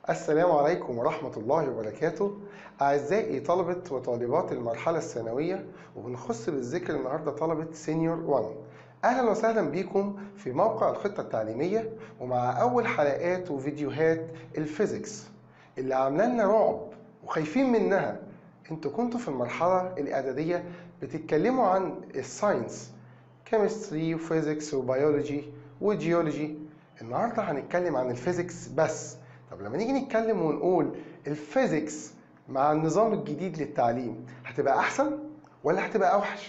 السلام عليكم ورحمة الله وبركاته أعزائي طلبة وطالبات المرحلة الثانوية وبنخص بالذكر النهاردة طلبة سينيور 1 أهلا وسهلا بكم في موقع الخطة التعليمية ومع أول حلقات وفيديوهات الفيزيكس اللي عاملة لنا رعب وخايفين منها انتوا كنتوا في المرحلة الإعدادية بتتكلموا عن الساينس كيمستري وفيزيكس وبيولوجي وجيولوجي النهارده هنتكلم عن الفيزيكس بس طب لما نيجي نتكلم ونقول الفيزيكس مع النظام الجديد للتعليم هتبقى احسن ولا هتبقى اوحش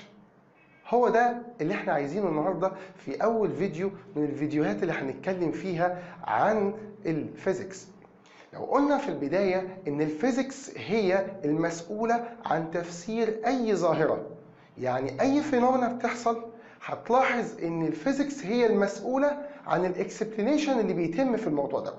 هو ده اللي احنا عايزينه النهارده في اول فيديو من الفيديوهات اللي هنتكلم فيها عن الفيزيكس لو قلنا في البداية إن الفيزيكس هي المسؤولة عن تفسير أي ظاهرة يعني أي فينومينا بتحصل هتلاحظ إن الفيزيكس هي المسؤولة عن الاكسبلينيشن اللي بيتم في الموضوع دوت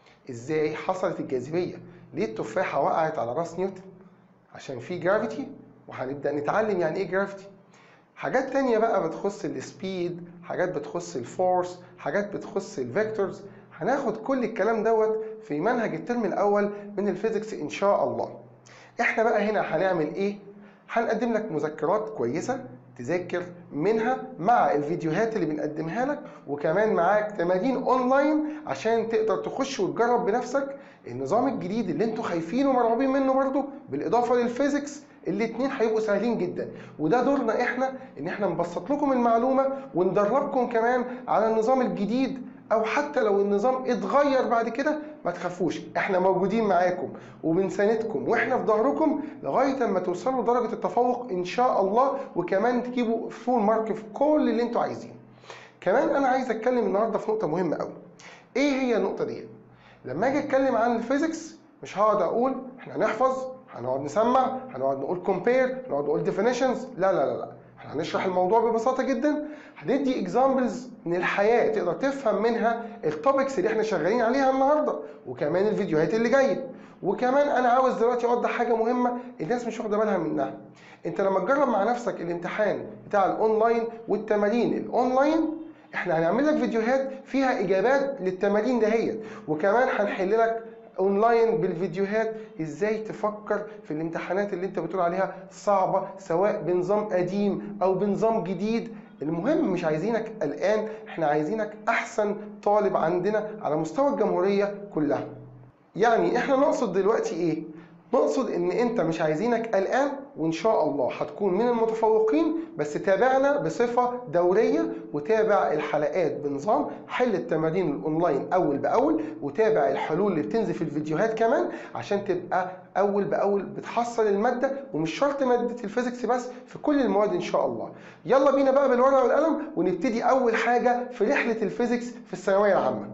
إزاي حصلت الجاذبية ليه التفاحة وقعت على راس نيوتن عشان في جرافيتي وهنبدأ نتعلم يعني إيه جرافيتي حاجات تانية بقى بتخص السبيد حاجات بتخص الفورس حاجات بتخص الفيكتورز هناخد كل الكلام دوت في منهج الترم الاول من الفيزيكس ان شاء الله احنا بقى هنا هنعمل ايه هنقدم لك مذكرات كويسه تذاكر منها مع الفيديوهات اللي بنقدمها لك وكمان معاك تمارين اونلاين عشان تقدر تخش وتجرب بنفسك النظام الجديد اللي انتوا خايفين ومرعوبين منه برضه بالاضافه للفيزيكس الاتنين هيبقوا سهلين جدا وده دورنا احنا ان احنا نبسط لكم المعلومه وندربكم كمان على النظام الجديد او حتى لو النظام اتغير بعد كده ما تخافوش احنا موجودين معاكم وبنساندكم واحنا في ظهركم لغايه اما توصلوا لدرجه التفوق ان شاء الله وكمان تجيبوا فول مارك في كل اللي انتوا عايزينه كمان انا عايز اتكلم النهارده في نقطه مهمه قوي ايه هي النقطه دي لما اجي اتكلم عن الفيزيكس مش هقعد اقول احنا هنحفظ هنقعد نسمع هنقعد نقول كومبير هنقعد نقول ديفينيشنز لا لا لا لا احنا هنشرح الموضوع ببساطه جدا هندي اكزامبلز من الحياه تقدر تفهم منها التوبكس اللي احنا شغالين عليها النهارده وكمان الفيديوهات اللي جايه وكمان انا عاوز دلوقتي اوضح حاجه مهمه الناس مش واخده بالها منها انت لما تجرب مع نفسك الامتحان بتاع الاونلاين والتمارين الاونلاين احنا هنعمل لك فيديوهات فيها اجابات للتمارين دهيت وكمان هنحل لك اونلاين بالفيديوهات ازاي تفكر في الامتحانات اللي انت بتقول عليها صعبه سواء بنظام قديم او بنظام جديد المهم مش عايزينك قلقان احنا عايزينك احسن طالب عندنا على مستوى الجمهوريه كلها يعني احنا نقصد دلوقتي ايه نقصد ان انت مش عايزينك قلقان وان شاء الله هتكون من المتفوقين بس تابعنا بصفه دوريه وتابع الحلقات بنظام حل التمارين الاونلاين اول باول وتابع الحلول اللي بتنزل في الفيديوهات كمان عشان تبقى اول باول بتحصل الماده ومش شرط ماده الفيزيكس بس في كل المواد ان شاء الله يلا بينا بقى بالورقه والقلم ونبتدي اول حاجه في رحله الفيزيكس في الثانويه العامه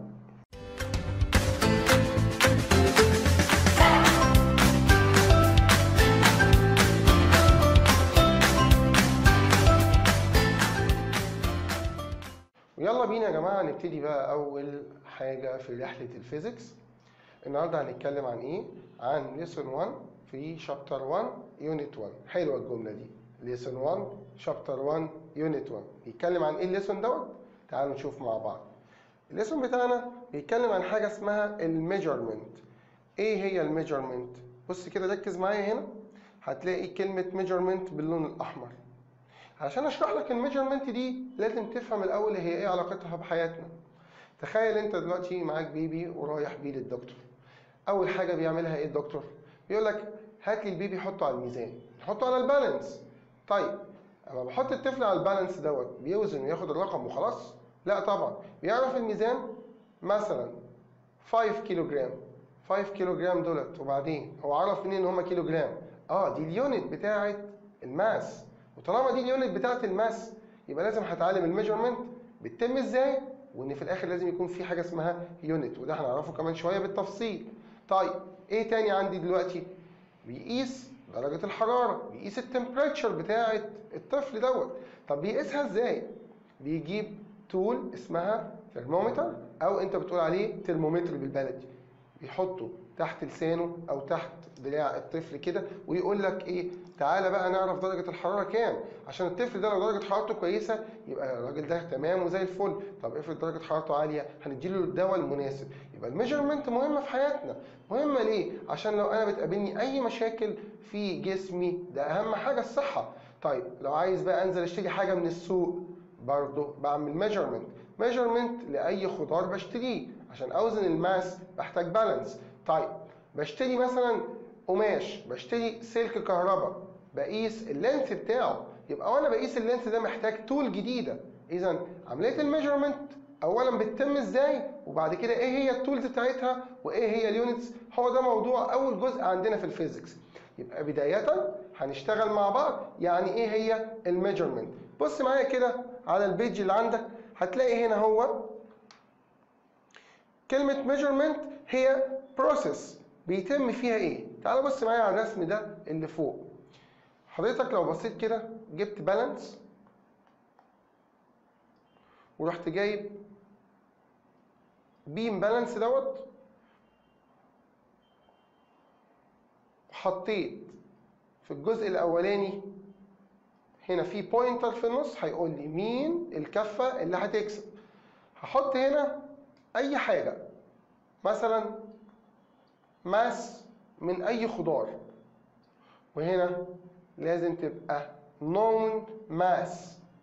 ويلا بينا يا جماعه نبتدي بقى اول حاجه في رحله الفيزيكس النهارده هنتكلم عن ايه عن ليسون 1 في شابتر 1 يونت 1 حلوه الجمله دي ليسون 1 شابتر 1 يونت 1 بيتكلم عن ايه الليسون دوت تعالوا نشوف مع بعض الليسون بتاعنا بيتكلم عن حاجه اسمها الميجرمنت ايه هي الميجرمنت بص كده ركز معايا هنا هتلاقي كلمه ميجرمنت باللون الاحمر عشان اشرح لك الميجرمنت دي لازم تفهم الاول هي ايه علاقتها بحياتنا تخيل انت دلوقتي معاك بيبي ورايح بيه للدكتور اول حاجه بيعملها ايه الدكتور بيقول لك هات لي البيبي حطه على الميزان نحطه على البالانس طيب اما بحط الطفل على البالانس دوت بيوزن وياخد الرقم وخلاص لا طبعا بيعرف الميزان مثلا 5 كيلو جرام 5 كيلو جرام دولت وبعدين هو عرف منين ان هم كيلو جرام اه دي اليونت بتاعه الماس وطالما دي اليونت بتاعت الماس يبقى لازم هتعلم الميجرمنت بتتم ازاي وان في الاخر لازم يكون في حاجه اسمها يونت وده هنعرفه كمان شويه بالتفصيل طيب ايه تاني عندي دلوقتي بيقيس درجه الحراره بيقيس التمبريتشر بتاعه الطفل دوت طب بيقيسها ازاي بيجيب تول اسمها ترمومتر او انت بتقول عليه ترمومتر بالبلدي بيحطه تحت لسانه او تحت دراع الطفل كده ويقول لك ايه تعالى بقى نعرف درجة الحرارة كام عشان الطفل ده لو درجة حرارته كويسة يبقى الراجل ده تمام وزي الفل طب افرض درجة حرارته عالية هنديله الدواء المناسب يبقى الميجرمنت مهمة في حياتنا مهمة ليه عشان لو انا بتقابلني اي مشاكل في جسمي ده اهم حاجة الصحة طيب لو عايز بقى انزل اشتري حاجة من السوق برضه بعمل ميجرمنت ميجرمنت لاي خضار بشتريه عشان اوزن الماس بحتاج بالانس طيب بشتري مثلا قماش بشتري سلك كهرباء بقيس اللينث بتاعه يبقى وانا بقيس اللينث ده محتاج تول جديده اذا عمليه الميجرمنت اولا بتتم ازاي وبعد كده ايه هي التولز بتاعتها وايه هي اليونتس هو ده موضوع اول جزء عندنا في الفيزيكس يبقى بدايه هنشتغل مع بعض يعني ايه هي الميجرمنت بص معايا كده على البيج اللي عندك هتلاقي هنا هو كلمة measurement هي process بيتم فيها ايه؟ تعال بص معايا على الرسم ده اللي فوق. حضرتك لو بصيت كده جبت بالانس ورحت جايب بيم بالانس دوت حطيت في الجزء الاولاني هنا في بوينتر في النص هيقول لي مين الكفه اللي هتكسب هحط هنا اي حاجه مثلا ماس من اي خضار وهنا لازم تبقى known mass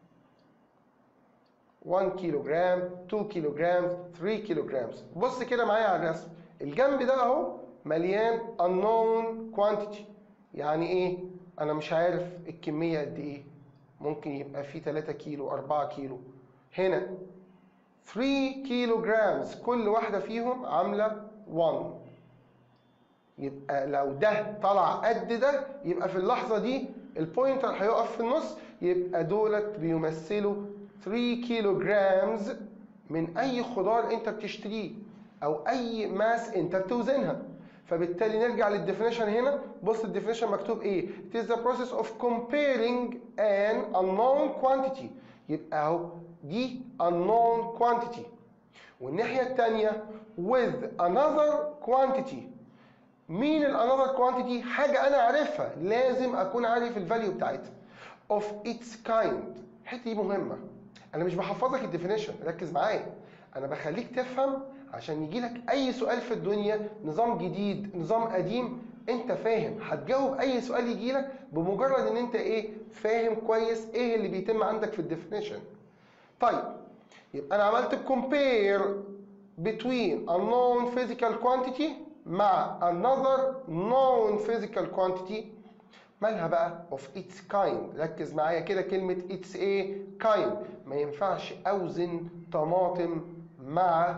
1 كيلو جرام 2 كيلو جرام 3 كيلو جرام بص كده معايا على الرسم الجنب ده اهو مليان unknown quantity يعني ايه انا مش عارف الكميه قد ايه ممكن يبقى في 3 كيلو 4 كيلو هنا 3 كيلو جرامز كل واحدة فيهم عاملة 1 يبقى لو ده طلع قد ده يبقى في اللحظة دي البوينتر هيقف في النص يبقى دولت بيمثلوا 3 كيلو جرامز من أي خضار أنت بتشتريه أو أي ماس أنت بتوزنها فبالتالي نرجع للديفينيشن هنا بص الديفينيشن مكتوب ايه it is the process of comparing an unknown quantity يبقى اهو دي unknown quantity والناحية التانية with another quantity مين ال another quantity حاجة أنا عارفها لازم أكون عارف الفاليو بتاعتها of its kind الحتة دي مهمة أنا مش بحفظك الديفينيشن ركز معايا أنا بخليك تفهم عشان يجي لك أي سؤال في الدنيا نظام جديد نظام قديم أنت فاهم هتجاوب أي سؤال يجي لك بمجرد إن أنت إيه فاهم كويس إيه اللي بيتم عندك في الديفينيشن طيب يبقى انا عملت compare between a known physical quantity مع another known physical quantity مالها بقى of its kind ركز معايا كده كلمة its a kind ما ينفعش اوزن طماطم مع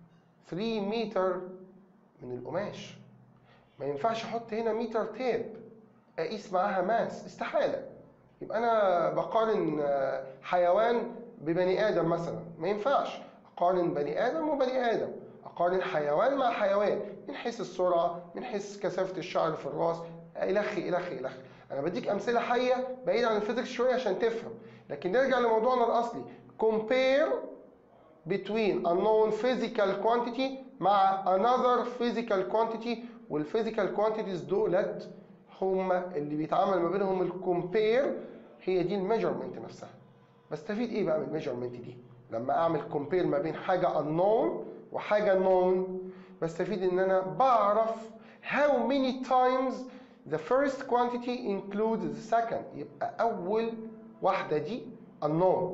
3 متر من القماش ما ينفعش احط هنا متر تيب اقيس معاها ماس استحالة يبقى انا بقارن حيوان ببني ادم مثلا ما ينفعش اقارن بني ادم وبني ادم اقارن حيوان مع حيوان من حيث السرعه من حيث كثافه الشعر في الراس الخي الخي الخي انا بديك امثله حيه بعيد عن الفيزيكس شويه عشان تفهم لكن نرجع لموضوعنا الاصلي compare between a known physical quantity مع another physical quantity والphysical quantities دولت هما اللي بيتعامل ما بينهم الكومبير هي دي الميجرمنت نفسها بستفيد ايه بقى من الميجرمنت دي لما اعمل كومبير ما بين حاجه unknown وحاجه known بستفيد ان انا بعرف how many times the first quantity includes the second يبقى اول واحده دي unknown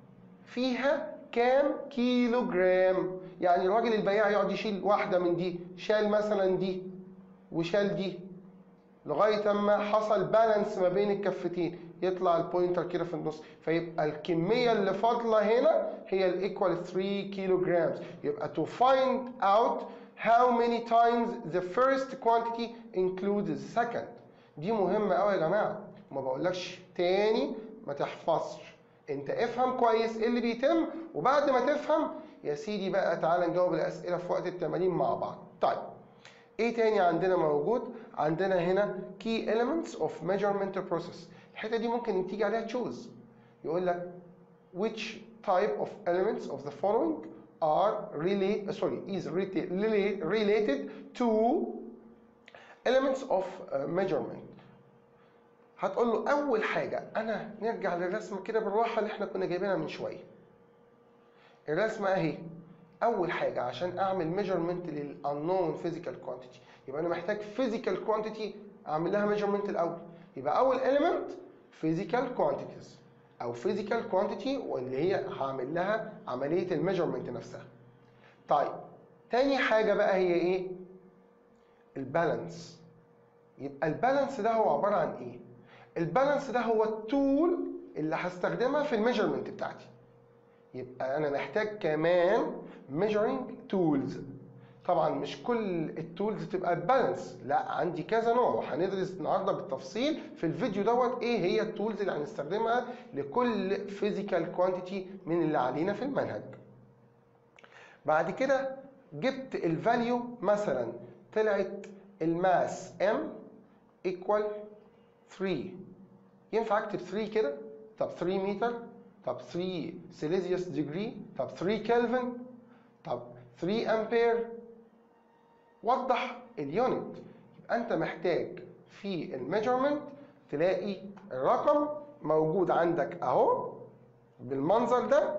فيها كام كيلو جرام يعني الراجل البياع يقعد يشيل واحده من دي شال مثلا دي وشال دي لغايه اما حصل بالانس ما بين الكفتين يطلع البوينتر كده في النص فيبقى الكميه اللي فاضله هنا هي الايكوال 3 كيلو جرامز يبقى to find out how many times the first quantity includes the second دي مهمه قوي يا جماعه ما بقولكش تاني ما تحفظش انت افهم كويس ايه اللي بيتم وبعد ما تفهم يا سيدي بقى تعالى نجاوب الاسئله في وقت التمارين مع بعض طيب ايه تاني عندنا موجود عندنا هنا key elements of measurement process الحته دي ممكن تيجي عليها تشوز يقول لك which type of elements of the following are relate sorry is rela- rela- related to elements of uh, measurement هتقول له اول حاجه انا نرجع للرسمه كده بالراحه اللي احنا كنا جايبينها من شويه الرسمه اهي اول حاجه عشان اعمل ميجرمنت للانون فيزيكال كوانتيتي يبقى انا محتاج فيزيكال كوانتيتي اعمل لها ميجرمنت الاول يبقى اول element physical quantities او physical quantity واللي هي هعمل لها عمليه الميجرمنت نفسها طيب تاني حاجه بقى هي ايه البالانس يبقى البالانس ده هو عباره عن ايه البالانس ده هو التول اللي هستخدمها في الميجرمنت بتاعتي يبقى انا محتاج كمان measuring tools طبعا مش كل التولز تبقى بالانس لا عندي كذا نوع وهندرس النهارده بالتفصيل في الفيديو دوت ايه هي التولز اللي هنستخدمها لكل فيزيكال كوانتيتي من اللي علينا في المنهج بعد كده جبت الفاليو مثلا طلعت الماس m equal 3 ينفع اكتب 3 كده طب 3 متر طب 3 سيليزيوس ديجري طب 3 كلفن طب 3 امبير وضح اليونت يبقى انت محتاج في الميجرمنت تلاقي الرقم موجود عندك اهو بالمنظر ده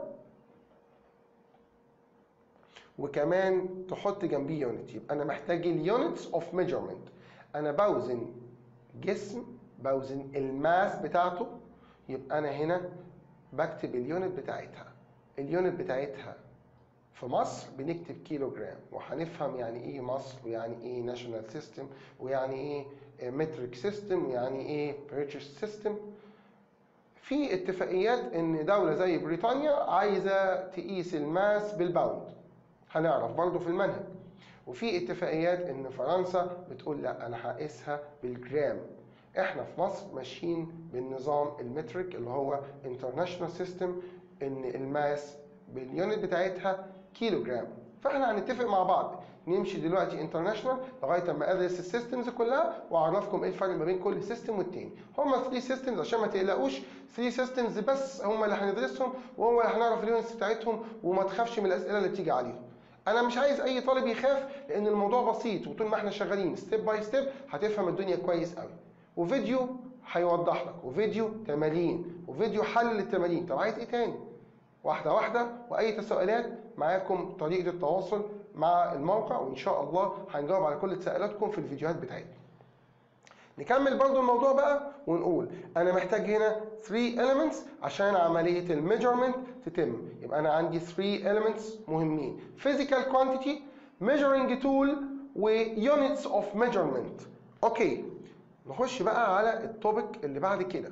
وكمان تحط جنبيه يونت يبقى انا محتاج اليونتس اوف ميجرمنت انا بوزن جسم بوزن الماس بتاعته يبقى انا هنا بكتب اليونت بتاعتها اليونت بتاعتها في مصر بنكتب كيلو جرام وهنفهم يعني ايه مصر ويعني ايه ناشونال سيستم ويعني ايه متريك سيستم ويعني ايه بريتش سيستم في اتفاقيات ان دولة زي بريطانيا عايزة تقيس الماس بالباوند هنعرف برضو في المنهج وفي اتفاقيات ان فرنسا بتقول لا انا هقيسها بالجرام احنا في مصر ماشيين بالنظام المتريك اللي هو انترناشونال سيستم ان الماس باليونت بتاعتها كيلو جرام فاحنا هنتفق مع بعض نمشي دلوقتي انترناشونال لغايه اما ادرس السيستمز كلها واعرفكم ايه الفرق ما بين كل سيستم والتاني هما 3 سيستمز عشان ما تقلقوش 3 سيستمز بس هما اللي هندرسهم وهو اللي هنعرف اليونتس بتاعتهم وما تخافش من الاسئله اللي بتيجي عليهم انا مش عايز اي طالب يخاف لان الموضوع بسيط وطول ما احنا شغالين ستيب باي ستيب هتفهم الدنيا كويس قوي وفيديو هيوضح لك وفيديو تمارين وفيديو حل للتمارين طب عايز ايه تاني واحده واحده واي تساؤلات معاكم طريقه التواصل مع الموقع وان شاء الله هنجاوب على كل تساؤلاتكم في الفيديوهات بتاعتنا نكمل برضو الموضوع بقى ونقول انا محتاج هنا 3 elements عشان عمليه الميجرمنت تتم يبقى انا عندي 3 elements مهمين physical quantity measuring tool و units of measurement اوكي نخش بقى على التوبيك اللي بعد كده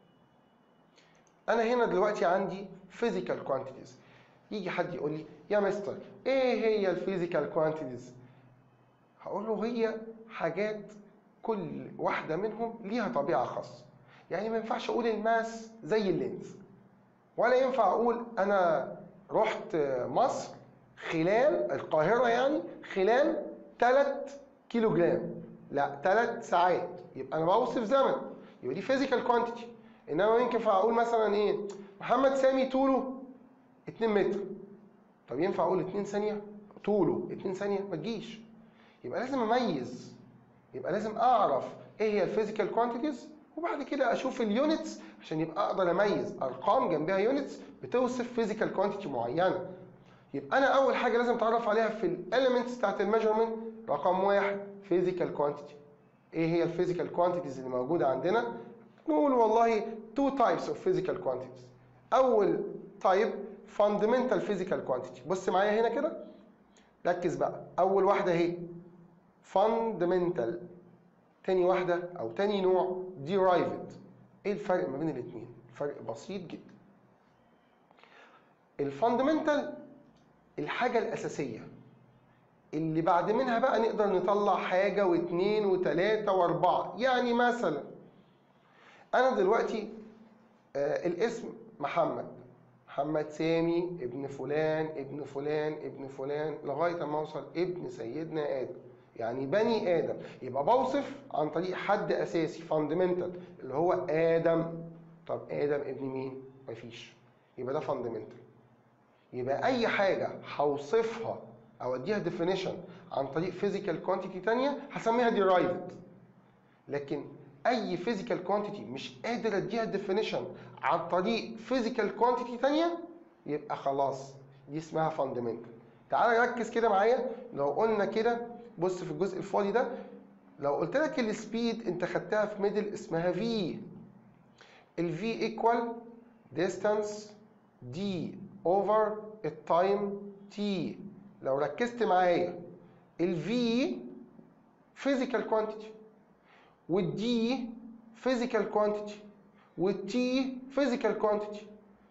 انا هنا دلوقتي عندي physical quantities يجي حد يقول لي يا مستر ايه هي الفيزيكال كوانتيتيز هقول له هي حاجات كل واحده منهم ليها طبيعه خاصه يعني ما ينفعش اقول الماس زي اللينز ولا ينفع اقول انا رحت مصر خلال القاهره يعني خلال 3 كيلو جرام لا 3 ساعات يبقى انا بوصف زمن يبقى دي فيزيكال كوانتيتي انما ينفع اقول مثلا ايه محمد سامي طوله 2 متر طب ينفع اقول 2 ثانيه طوله 2 ثانيه ما تجيش يبقى لازم اميز يبقى لازم اعرف ايه هي الفيزيكال كوانتيتيز وبعد كده اشوف اليونتس عشان يبقى اقدر اميز ارقام جنبها يونتس بتوصف فيزيكال كوانتيتي معينه يبقى انا اول حاجه لازم اتعرف عليها في الاليمنتس بتاعت الميجرمنت رقم واحد فيزيكال كوانتيتي ايه هي الفيزيكال كوانتيتيز اللي موجوده عندنا نقول والله تو تايبس اوف فيزيكال كوانتيتيز اول تايب فاندمنتال فيزيكال كوانتيتي بص معايا هنا كده ركز بقى اول واحده اهي فاندمنتال تاني واحده او تاني نوع ديرايفد ايه الفرق ما بين الاثنين فرق بسيط جدا الفاندمنتال الحاجه الاساسيه اللي بعد منها بقى نقدر نطلع حاجه واثنين وثلاثه واربعه يعني مثلا انا دلوقتي آه الاسم محمد محمد سامي ابن فلان ابن فلان ابن فلان لغايه ما اوصل ابن سيدنا ادم يعني بني ادم يبقى بوصف عن طريق حد اساسي فاندمنتال اللي هو ادم طب ادم ابن مين مفيش يبقى ده فاندمنتال يبقى اي حاجه هوصفها او اديها definition عن طريق physical quantity تانية هسميها derived لكن اي physical quantity مش قادر اديها definition عن طريق physical quantity تانية يبقى خلاص دي اسمها fundamental تعال ركز كده معايا لو قلنا كده بص في الجزء الفاضي ده لو قلت لك السبيد انت خدتها في ميدل اسمها v ال v equal distance d over التايم t لو ركزت معايا ال v physical quantity وال d physical quantity وال t physical quantity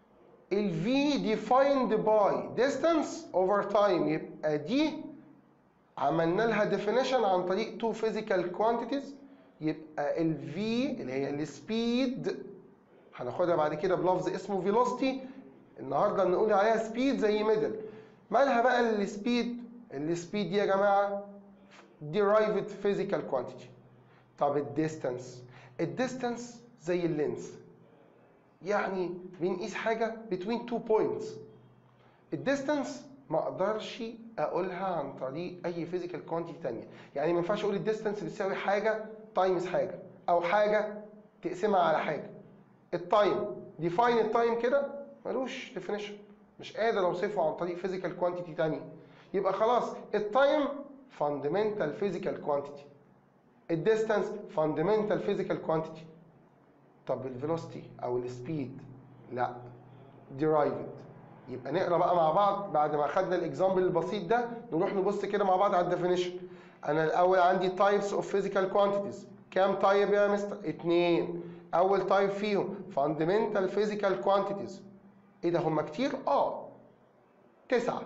ال v defined by distance over time يبقى دي عملنا لها definition عن طريق two physical quantities يبقى ال v اللي هي السبيد هناخدها بعد كده بلفظ اسمه velocity النهارده بنقول عليها سبيد زي ميدل مالها بقى السبيد السبيد دي يا جماعه derived physical quantity طب الديستانس الديستانس زي اللينس يعني بنقيس حاجه between two points الديستانس ما اقدرش اقولها عن طريق اي فيزيكال كوانتيتي ثانيه يعني ما ينفعش اقول الديستانس بتساوي حاجه تايمز حاجه او حاجه تقسمها على حاجه التايم ديفاين التايم كده ملوش ديفينيشن مش قادر اوصفه عن طريق فيزيكال كوانتيتي ثانيه يبقى خلاص التايم فاندمنتال فيزيكال كوانتيتي الديستانس فاندمنتال فيزيكال كوانتيتي طب الفيلوسيتي او السبيد لا ديرايفد يبقى نقرا بقى مع بعض بعد ما خدنا الاكزامبل البسيط ده نروح نبص كده مع بعض على الديفينيشن انا الاول عندي تايبس اوف فيزيكال كوانتيتيز كام تايب يا مستر اتنين اول تايب فيهم فاندمنتال فيزيكال كوانتيتيز ايه ده هم كتير اه تسعة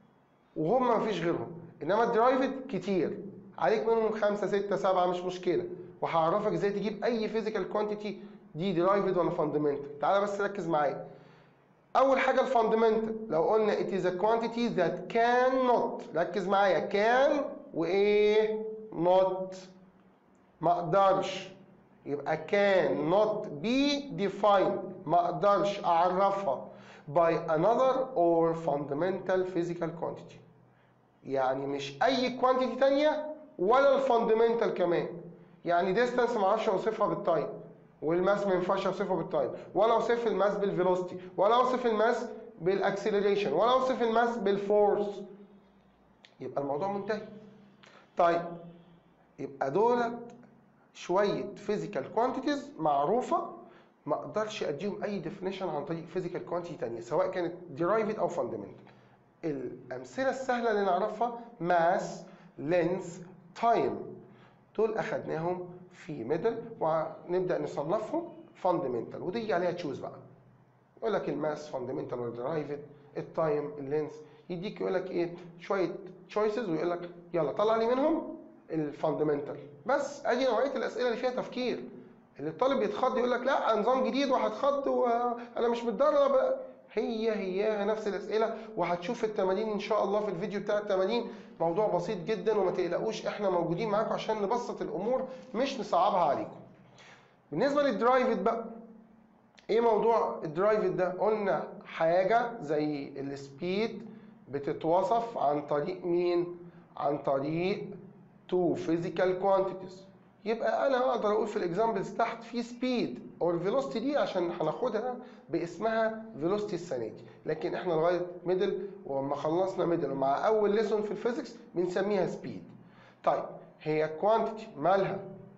وهم مفيش غيرهم انما الدرايفد كتير عليك منهم خمسة ستة سبعة مش مشكلة وهعرفك ازاي تجيب اي فيزيكال كوانتيتي دي درايفد ولا فاندمنتال تعالى بس ركز معايا اول حاجه الفاندمنتال لو قلنا it is a quantity that cannot ركز معايا can وايه not ما اقدرش يبقى can not be defined ما اقدرش اعرفها by another or fundamental physical quantity يعني مش اي quantity تانية ولا الفاندمنتال كمان يعني distance ما اعرفش اوصفها بالتايم والماس ما ينفعش اوصفه بالتايم ولا اوصف الماس بالفيلوسيتي ولا اوصف الماس بالاكسلريشن ولا اوصف الماس بالفورس يبقى الموضوع منتهي طيب يبقى دولت شويه فيزيكال كوانتيتيز معروفه ما اقدرش اديهم اي ديفينيشن عن طريق فيزيكال كوانتيتي ثانيه سواء كانت ديرايفد او فاندمنتال الامثله السهله اللي نعرفها ماس لينث تايم دول اخدناهم في ميدل ونبدا نصنفهم فاندمنتال ودي عليها تشوز بقى يقول لك الماس فاندمنتال ولا درايفد التايم اللينس يديك يقول لك ايه شويه تشويسز ويقول لك يلا طلع لي منهم الفاندمنتال بس ادي نوعيه الاسئله اللي فيها تفكير اللي الطالب يتخض يقول لك لا نظام جديد وهتخض وانا مش متدرب هي هي نفس الاسئله وهتشوف التمارين ان شاء الله في الفيديو بتاع التمارين موضوع بسيط جدا وما تقلقوش احنا موجودين معاكم عشان نبسط الامور مش نصعبها عليكم بالنسبه للدرايفد بقى ايه موضوع الدرايفد ده قلنا حاجه زي السبيد بتتوصف عن طريق مين عن طريق تو فيزيكال كوانتيتيز يبقى انا اقدر اقول في الاكزامبلز تحت في سبيد او الفيلوسيتي دي عشان هناخدها باسمها فيلوسيتي السنه دي لكن احنا لغايه ميدل ولما خلصنا ميدل ومع اول ليسون في الفيزيكس بنسميها سبيد طيب هي كوانتيتي مالها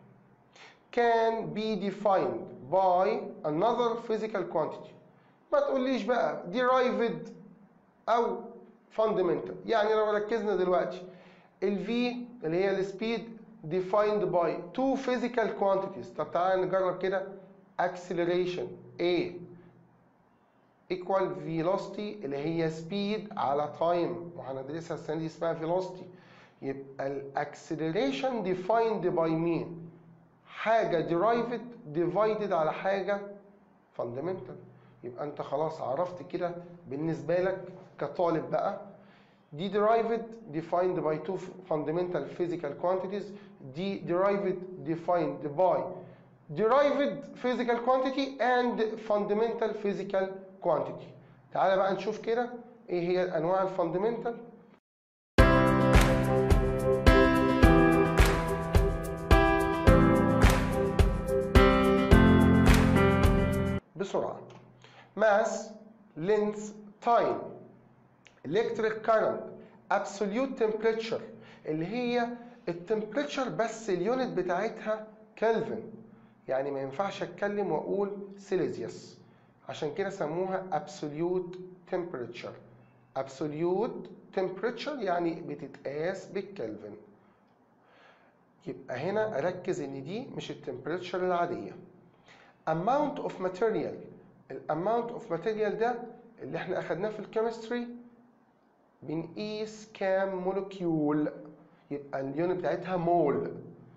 can be defined by another physical quantity ما تقوليش بقى derived او fundamental يعني لو ركزنا دلوقتي ال V اللي هي السبيد defined by two physical quantities طب تعالى نجرب كده acceleration A equal velocity اللي هي speed على time وهندرسها السنة دي اسمها velocity يبقى الاكسلريشن defined by مين؟ حاجة derived divided على حاجة fundamental يبقى انت خلاص عرفت كده بالنسبة لك كطالب بقى دي derived defined by two fundamental physical quantities دي derived defined by derived physical quantity and fundamental physical quantity تعالى بقى نشوف كده ايه هي الانواع الفاندمنتال بسرعة mass length time electric current absolute temperature اللي هي التمبريتشر بس اليونت بتاعتها كلفن يعني ما ينفعش اتكلم واقول سيليزيوس عشان كده سموها absolute temperature absolute temperature يعني بتتقاس بالكلفن يبقى هنا اركز ان دي مش التمبريتشر العاديه amount of material الاماونت اوف ماتيريال ده اللي احنا اخدناه في الكيمستري بنقيس كام مولكيول يبقى اليونت بتاعتها مول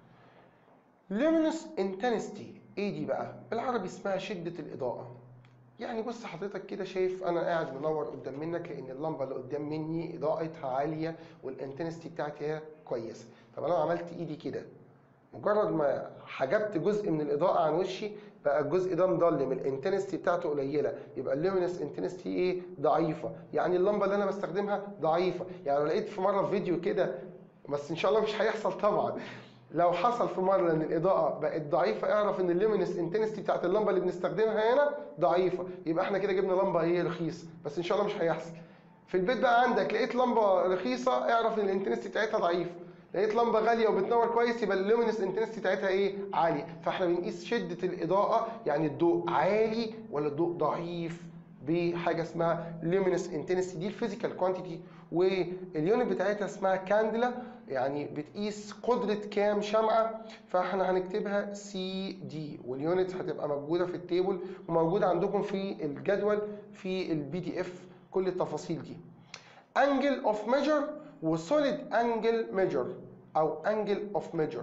luminous intensity ايه دي بقى بالعربي اسمها شدة الإضاءة يعني بص حضرتك كده شايف انا قاعد منور قدام منك لان اللمبه اللي قدام مني اضاءتها عاليه والانتنستي بتاعتي هي كويسه طب انا لو عملت ايدي كده مجرد ما حجبت جزء من الاضاءه عن وشي بقى الجزء ده مضلم الانتنستي بتاعته قليله يبقى اللومينس انتنستي ايه ضعيفه يعني اللمبه اللي انا بستخدمها ضعيفه يعني لو لقيت في مره في فيديو كده بس ان شاء الله مش هيحصل طبعا لو حصل في مره ان الاضاءه بقت ضعيفه اعرف ان اللومينس انتنستي بتاعت اللمبه اللي بنستخدمها هنا ضعيفه يبقى احنا كده جبنا لمبه ايه رخيصه بس ان شاء الله مش هيحصل في البيت بقى عندك لقيت لمبه رخيصه اعرف ان الانتنستي بتاعتها ضعيفه لقيت لمبه غاليه وبتنور كويس يبقى اللومينس انتنستي بتاعتها ايه عاليه فاحنا بنقيس شده الاضاءه يعني الضوء عالي ولا الضوء ضعيف بحاجه اسمها luminous intensity دي الفيزيكال كوانتيتي واليونت بتاعتها اسمها كاندلا يعني بتقيس قدره كام شمعه فاحنا هنكتبها سي دي واليونت هتبقى موجوده في التيبل وموجوده عندكم في الجدول في البي دي اف كل التفاصيل دي انجل اوف ميجر وسوليد انجل ميجر او انجل اوف ميجر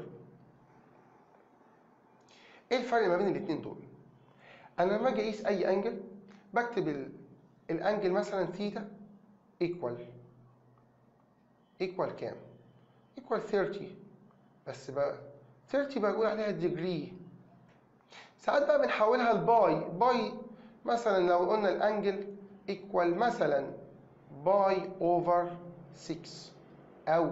ايه الفرق ما بين الاثنين دول انا لما اجي اقيس اي انجل بكتب ال- الانجل مثلا ثيتا ايكوال ايكوال كام ايكوال 30 بس بقى 30 بقول عليها ديجري ساعات بقى بنحولها لباي باي مثلا لو قلنا الانجل ايكوال مثلا باي اوفر 6 او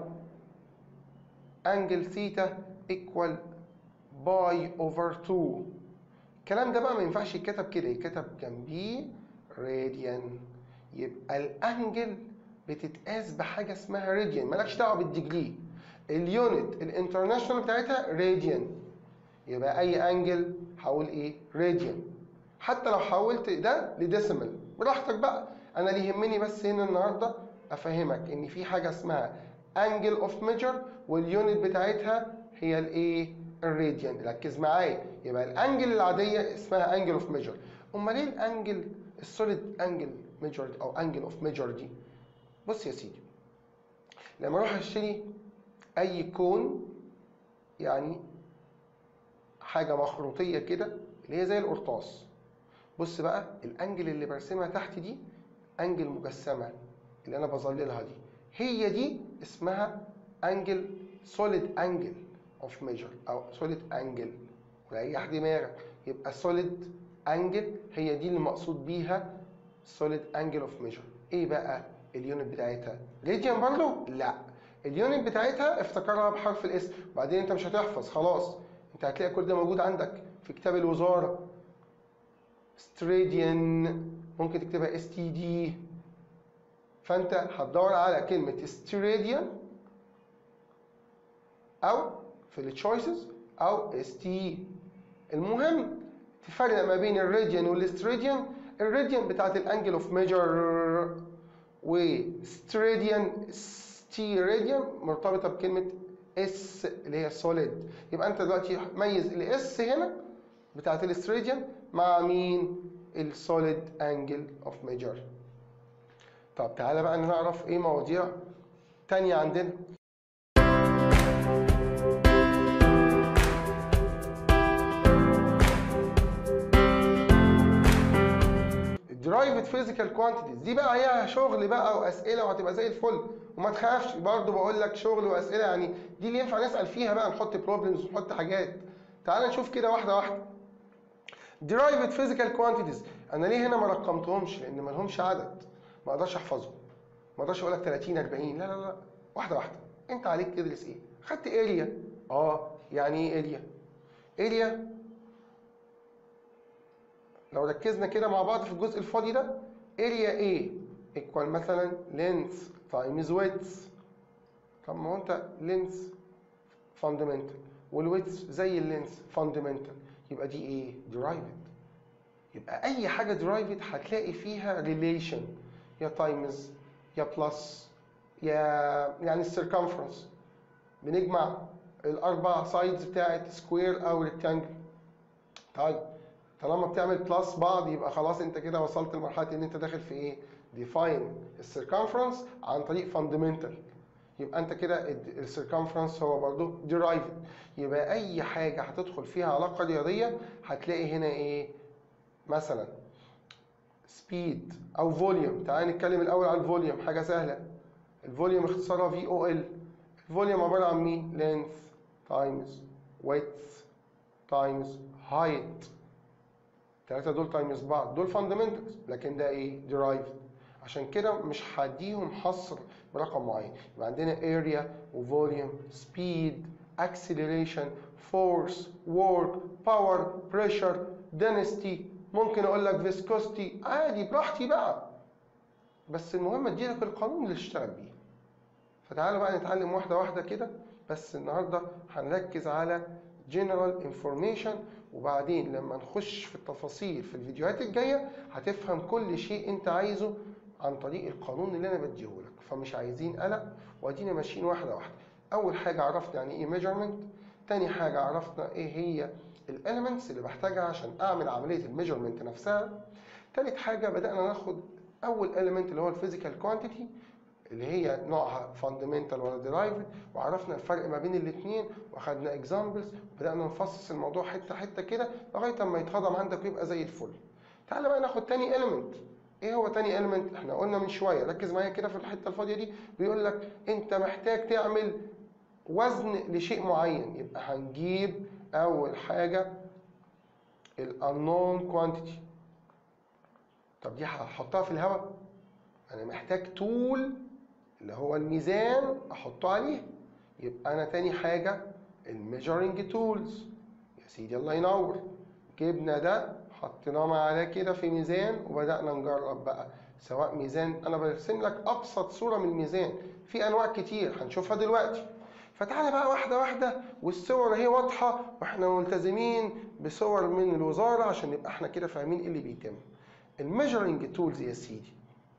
انجل ثيتا ايكوال باي اوفر 2 الكلام ده بقى ما ينفعش يتكتب كده يتكتب جنبيه راديان يبقى الانجل بتتقاس بحاجه اسمها راديان مالكش دعوه بالديجري اليونت الانترناشونال بتاعتها راديان يبقى اي انجل هقول ايه راديان حتى لو حولت ده لديسيمال براحتك بقى انا اللي يهمني بس هنا النهارده افهمك ان في حاجه اسمها انجل اوف ميجر واليونت بتاعتها هي الايه الراديان ركز معايا يبقى الانجل العاديه اسمها انجل اوف ميجر امال ايه الانجل السوليد انجل ميجر او انجل اوف ميجر دي بص يا سيدي لما اروح اشتري اي كون يعني حاجه مخروطيه كده اللي هي زي القرطاس بص بقى الانجل اللي برسمها تحت دي انجل مجسمه اللي انا بظللها دي هي دي اسمها انجل سوليد انجل اوف ميجر او سوليد انجل وريح دماغك يبقى سوليد انجل هي دي اللي مقصود بيها سوليد انجل اوف ميجر ايه بقى اليونت بتاعتها راديان برضه لا اليونت بتاعتها افتكرها بحرف الاس بعدين انت مش هتحفظ خلاص انت هتلاقي كل ده موجود عندك في كتاب الوزاره ستراديان ممكن تكتبها اس تي دي فانت هتدور على كلمه ستراديان او في التشويسز او اس تي المهم تفرق ما بين الراديان والاستراديان الراديان بتاعت الانجل اوف ميجر وستراديان ستي راديان مرتبطه بكلمه اس اللي هي سوليد يبقى انت دلوقتي ميز الاس هنا بتاعت الاستراديان مع مين السوليد انجل اوف ميجر طب تعالى بقى نعرف ايه مواضيع تانية عندنا الدرايفد فيزيكال كوانتيتيز دي بقى هي شغل بقى واسئله وهتبقى زي الفل وما تخافش برضه بقول لك شغل واسئله يعني دي اللي ينفع نسال فيها بقى نحط بروبلمز ونحط حاجات تعال نشوف كده واحده واحده derived physical quantities انا ليه هنا ما رقمتهمش لان ما لهمش عدد ما اقدرش احفظهم ما اقدرش اقول لك 30 40 لا لا لا واحده واحده انت عليك تدرس ايه خدت اريا اه يعني ايه اريا اريا لو ركزنا كده مع بعض في الجزء الفاضي ده اريا ايه ايكوال مثلا لينث تايمز ويدث طب ما هو انت لينث فاندمنتال والويدث زي اللينث فاندمنتال يبقى دي ايه ديرايفد يبقى اي حاجه ديرايفد هتلاقي فيها ريليشن يا تايمز يا بلس يا يعني السيركمفرنس بنجمع الاربع سايدز بتاعت سكوير او ريكتانجل طيب طالما بتعمل بلس بعض يبقى خلاص انت كده وصلت لمرحله ان انت داخل في ايه ديفاين السيركمفرنس عن طريق فاندمنتال يبقى انت كده السيركمفرنس هو برضه ديرايفد يبقى اي حاجه هتدخل فيها علاقه رياضيه هتلاقي هنا ايه مثلا سبيد او فوليوم تعال نتكلم الاول على الفوليوم حاجه سهله الفوليوم اختصارها في او ال الفوليوم عباره عن مين length تايمز width تايمز height الثلاثه دول تايمز بعض دول فاندمنتالز لكن ده ايه ديرايفد عشان كده مش هديهم حصر برقم معين يبقى عندنا area وفوليوم speed acceleration force work power pressure density ممكن اقول لك viscosity عادي براحتي بقى بس المهم اديلك القانون اللي تشتغل بيه فتعالوا بقى نتعلم واحده واحده كده بس النهارده هنركز على general information وبعدين لما نخش في التفاصيل في الفيديوهات الجايه هتفهم كل شيء انت عايزه عن طريق القانون اللي انا بديهولك فمش عايزين قلق وادينا ماشيين واحده واحده اول حاجه عرفنا يعني ايه ميجرمنت تاني حاجه عرفنا ايه هي الاليمنتس اللي بحتاجها عشان اعمل عمليه الميجرمنت نفسها تالت حاجه بدانا ناخد اول element اللي هو الفيزيكال كوانتيتي اللي هي نوعها فاندمنتال ولا ديرايفد وعرفنا الفرق ما بين الاثنين واخدنا اكزامبلز وبدانا نفصص الموضوع حته حته كده لغايه اما يتهضم عندك ويبقى زي الفل تعالى بقى ناخد تاني element ايه هو تاني element احنا قلنا من شويه ركز معايا كده في الحته الفاضيه دي بيقول لك انت محتاج تعمل وزن لشيء معين يبقى هنجيب اول حاجه الانون كوانتيتي طب دي هحطها في الهواء انا محتاج طول اللي هو الميزان احطه عليه يبقى انا تاني حاجه الميجرنج تولز يا سيدي الله ينور جبنا ده حطيناه معاه كده في ميزان وبدانا نجرب بقى سواء ميزان انا برسم لك ابسط صوره من الميزان في انواع كتير هنشوفها دلوقتي فتعالى بقى واحده واحده والصور اهي واضحه واحنا ملتزمين بصور من الوزاره عشان نبقى احنا كده فاهمين ايه اللي بيتم الميجرنج تولز يا سيدي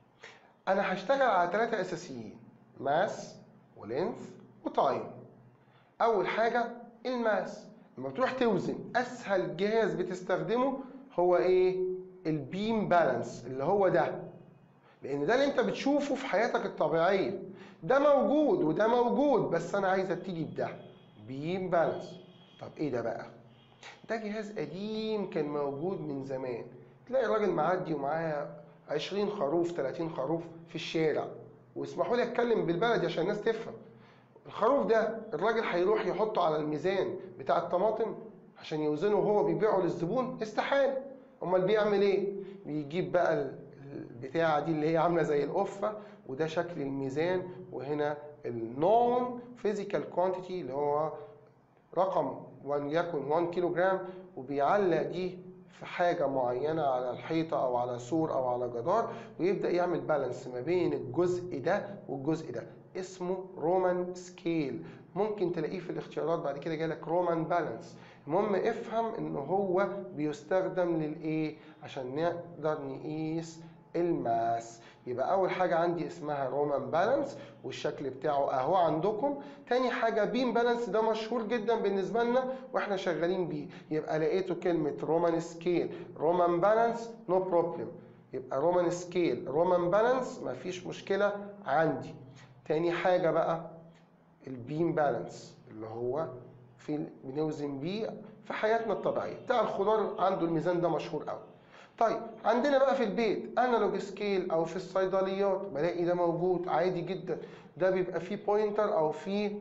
انا هشتغل على ثلاثه اساسيين ماس ولينث وتايم اول حاجه الماس لما تروح توزن اسهل جهاز بتستخدمه هو ايه البيم بالانس اللي هو ده لان ده اللي انت بتشوفه في حياتك الطبيعيه ده موجود وده موجود بس انا عايز ابتدي بده بيم بالانس طب ايه ده بقى ده جهاز قديم كان موجود من زمان تلاقي راجل معدي ومعاه 20 خروف 30 خروف في الشارع واسمحوا لي اتكلم بالبلدي عشان الناس تفهم الخروف ده الراجل هيروح يحطه على الميزان بتاع الطماطم عشان يوزنه وهو بيبيعه للزبون استحاله امال بيعمل ايه بيجيب بقى البتاعه دي اللي هي عامله زي القفه وده شكل الميزان وهنا النون فيزيكال كوانتيتي اللي هو رقم وليكن 1 كيلو جرام وبيعلق دي في حاجة معينة على الحيطة أو على سور أو على جدار ويبدأ يعمل بالانس ما بين الجزء ده والجزء ده اسمه رومان سكيل ممكن تلاقيه في الاختيارات بعد كده جالك رومان بالانس المهم افهم ان هو بيستخدم للايه عشان نقدر نقيس الماس يبقى اول حاجه عندي اسمها رومان بالانس والشكل بتاعه اهو عندكم تاني حاجه بيم بالانس ده مشهور جدا بالنسبه لنا واحنا شغالين بيه يبقى لقيته كلمه رومان سكيل رومان بالانس نو بروبلم يبقى رومان سكيل رومان بالانس مفيش مشكله عندي تاني حاجه بقى البيم بالانس اللي هو في بنوزن بيه في حياتنا الطبيعيه بتاع الخضار عنده الميزان ده مشهور قوي طيب عندنا بقى في البيت انالوج سكيل او في الصيدليات بلاقي ده موجود عادي جدا ده بيبقى فيه بوينتر او فيه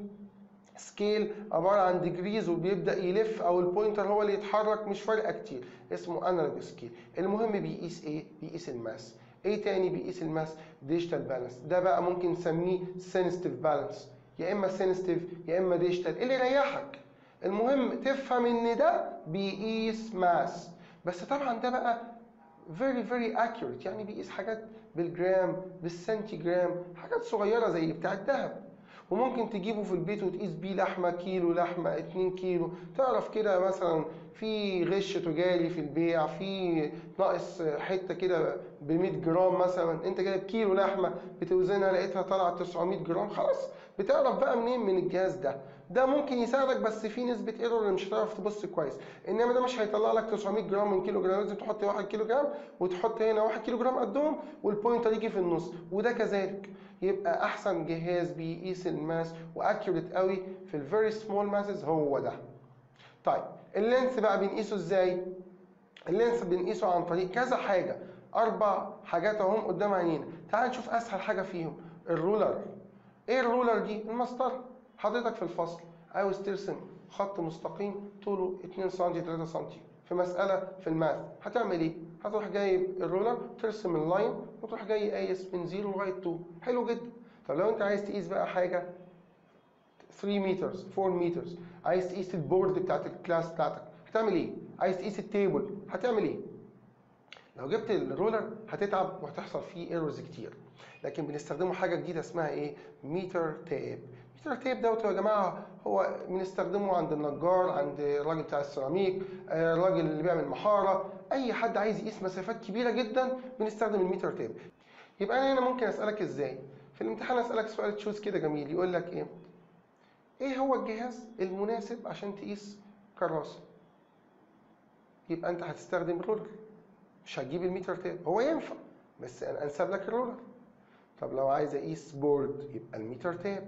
سكيل عباره عن ديجريز وبيبدا يلف او البوينتر هو اللي يتحرك مش فارقه كتير اسمه انالوج سكيل المهم بيقيس ايه بيقيس الماس ايه تاني بيقيس الماس ديجيتال بالانس ده بقى ممكن نسميه سينستيف بالانس يا اما سينستيف يا اما ديجيتال اللي يريحك المهم تفهم ان ده بيقيس ماس بس طبعا ده بقى very very accurate يعني بيقيس حاجات بالجرام بالسنتيجرام حاجات صغيره زي بتاع الذهب وممكن تجيبه في البيت وتقيس بيه لحمه كيلو لحمه 2 كيلو تعرف كده مثلا في غش تجاري في البيع في ناقص حته كده ب 100 جرام مثلا انت جايب كيلو لحمه بتوزنها لقيتها طالعه 900 جرام خلاص بتعرف بقى منين من الجهاز ده ده ممكن يساعدك بس في نسبه ايرور اللي مش هتعرف تبص كويس انما ده مش هيطلع لك 900 جرام من كيلو جرام لازم تحط 1 كيلو جرام وتحط هنا 1 كيلو جرام قدهم والبوينتر يجي في النص وده كذلك يبقى احسن جهاز بيقيس الماس واكيوريت قوي في الفيري سمول ماسز هو ده طيب اللينس بقى بنقيسه ازاي اللينس بنقيسه عن طريق كذا حاجه اربع حاجات اهم قدام عينينا تعال نشوف اسهل حاجه فيهم الرولر ايه الرولر دي المسطره حضرتك في الفصل عاوز ترسم خط مستقيم طوله 2 سم 3 سم في مساله في الماث هتعمل ايه هتروح جايب الرولر ترسم اللاين وتروح جاي قايس من 0 لغايه 2 حلو جدا طب لو انت عايز تقيس بقى حاجه 3 متر 4 متر عايز تقيس البورد بتاعت الكلاس بتاعتك هتعمل ايه عايز تقيس التيبل هتعمل ايه لو جبت الرولر هتتعب وهتحصل فيه ايرورز كتير لكن بنستخدمه حاجه جديده اسمها ايه ميتر تيب ميتر تيب دوت يا جماعه هو بنستخدمه عند النجار عند الراجل بتاع السيراميك الراجل اللي بيعمل محاره اي حد عايز يقيس مسافات كبيره جدا بنستخدم الميتر تيب يبقى انا هنا ممكن اسالك ازاي في الامتحان اسالك سؤال تشوز كده جميل يقول لك ايه ايه هو الجهاز المناسب عشان تقيس كراسه يبقى انت هتستخدم الرولر مش هتجيب الميتر تيب هو ينفع بس انا انسب لك الرولر طب لو عايز اقيس بورد يبقى الميتر تيب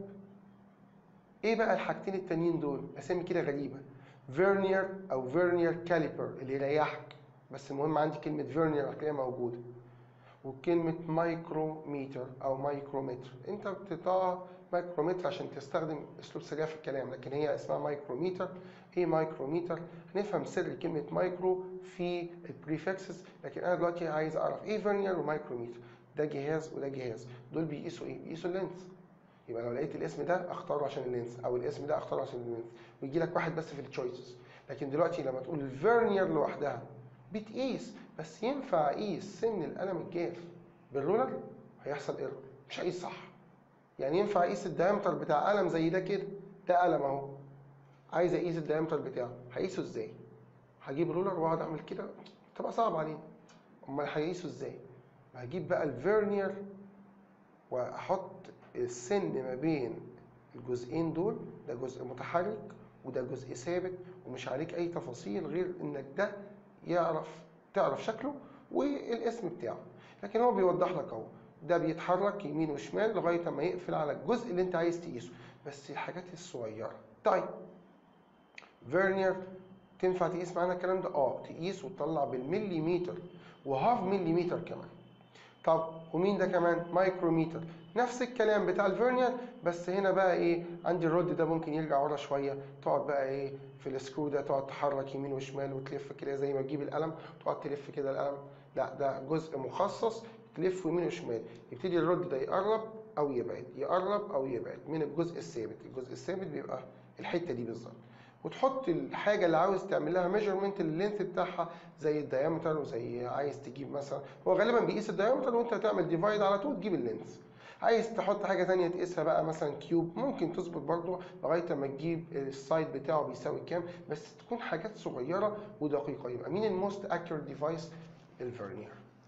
ايه بقى الحاجتين التانيين دول اسامي كده غريبه فيرنير او فيرنير كاليبر اللي يريحك بس المهم عندي كلمه فيرنير هتلاقيها موجوده وكلمة مايكروميتر أو مايكرومتر أنت بتطلع مايكرومتر عشان تستخدم أسلوب سريع في الكلام لكن هي اسمها مايكروميتر إيه مايكروميتر؟ هنفهم سر كلمة مايكرو في البريفكسز لكن أنا دلوقتي عايز أعرف إيه فيرنير ومايكروميتر ده جهاز وده جهاز دول بيقيسوا إيه؟ بيقيسوا اللينس يبقى لو لقيت الاسم ده اختاره عشان اللينس او الاسم ده اختاره عشان اللينس ويجي لك واحد بس في التشويسز لكن دلوقتي لما تقول الفيرنير لوحدها بتقيس بس ينفع اقيس سن القلم الجاف بالرولر هيحصل ايرور مش هقيس صح يعني ينفع اقيس الدايمتر بتاع قلم زي ده كده ده قلم اهو عايز اقيس الدايمتر بتاعه هقيسه ازاي هجيب رولر واقعد اعمل كده تبقى صعب علينا امال هقيسه ازاي هجيب بقى الفيرنير واحط السن ما بين الجزئين دول ده جزء متحرك وده جزء ثابت ومش عليك اي تفاصيل غير انك ده يعرف تعرف شكله والاسم بتاعه لكن هو بيوضح لك اهو ده بيتحرك يمين وشمال لغايه ما يقفل على الجزء اللي انت عايز تقيسه بس الحاجات الصغيره طيب فيرنير تنفع تقيس معانا الكلام ده اه تقيس وتطلع بالمليمتر وهاف مليمتر كمان طب ومين ده كمان مايكروميتر نفس الكلام بتاع الفيرنير بس هنا بقى ايه عندي الرود ده ممكن يرجع ورا شويه تقعد بقى ايه في السكرو ده تقعد تحرك يمين وشمال وتلف كده زي ما تجيب القلم تقعد تلف كده القلم لا ده جزء مخصص تلف يمين وشمال يبتدي الرود ده يقرب او يبعد يقرب او يبعد من الجزء الثابت الجزء الثابت بيبقى الحته دي بالظبط وتحط الحاجه اللي عاوز تعمل لها ميجرمنت اللينث بتاعها زي الدايمتر وزي عايز تجيب مثلا هو غالبا بيقيس الدايمتر وانت هتعمل ديفايد على طول تجيب اللينث عايز تحط حاجه ثانيه تقيسها بقى مثلا كيوب ممكن تظبط برضو لغايه ما تجيب السايد بتاعه بيساوي كام بس تكون حاجات صغيره ودقيقه يبقى مين الموست اكيوريت ديفايس الفيرنير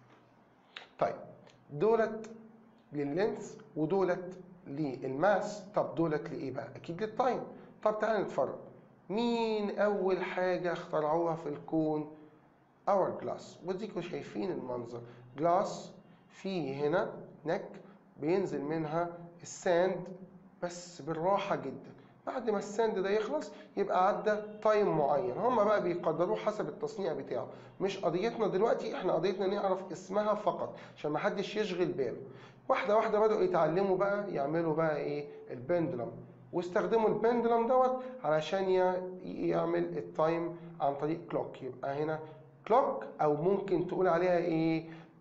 طيب دولت لللينث ودولت للماس طب دولت لايه بقى اكيد للتايم طب تعالى نتفرج مين اول حاجه اخترعوها في الكون اور جلاس وديكوا شايفين المنظر جلاس فيه هنا نك بينزل منها الساند بس بالراحه جدا بعد ما الساند ده يخلص يبقى عدى تايم معين هم بقى بيقدروه حسب التصنيع بتاعه مش قضيتنا دلوقتي احنا قضيتنا نعرف اسمها فقط عشان ما حدش يشغل باله واحده واحده بدأوا يتعلموا بقى يعملوا بقى ايه البندلم واستخدموا البندلم دوت علشان يعمل التايم عن طريق كلوك يبقى هنا كلوك او ممكن تقول عليها ايه